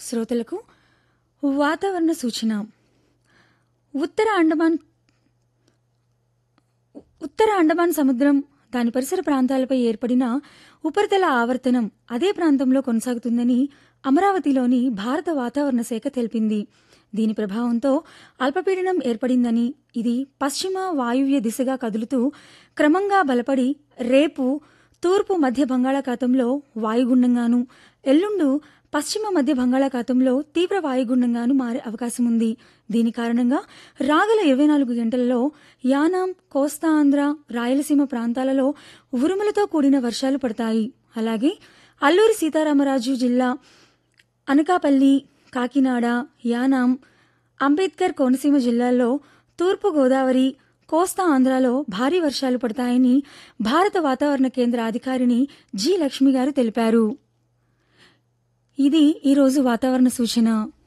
శ్రోతలకు వాతావరణ సూచన ఉత్తర అండమాన్ ఉత్తర అండమాన్ సముద్రం దాని పరిసర ప్రాంతాలపై ఏర్పడిన ఉపరితల ఆవర్తనం అదే ప్రాంతంలో కొనసాగుతుందని అమరావతిలోని భారత వాతావరణ శాఖ తెలిపింది దీని ప్రభావంతో అల్పపీడనం ఏర్పడిందని ఇది పశ్చిమ వాయువ్య దిశగా కదులుతూ క్రమంగా బలపడి రేపు తూర్పు మధ్య బంగాళాఖాతంలో వాయుగుండంగాను ఎల్లుండు పశ్చిమ మధ్య బంగాళాఖాతంలో తీవ్ర వాయుగుండంగాను మారే అవకాశం ఉంది దీని కారణంగా రాగల ఇరవై నాలుగు గంటలలో యానాం కోస్తా ఆంధ్ర రాయలసీమ ప్రాంతాలలో ఉరుములతో కూడిన వర్షాలు పడతాయి అలాగే అల్లూరి సీతారామరాజు జిల్లా అనకాపల్లి కాకినాడ యానాం అంబేద్కర్ కోనసీమ జిల్లాల్లో తూర్పు గోదావరి కోస్తా ఆంధ్రాలో భారీ వర్షాలు పడతాయని భారత వాతావరణ కేంద్ర అధికారిని జి లక్ష్మి గారు తెలిపారు ఇది ఈరోజు వాతావరణ సూచన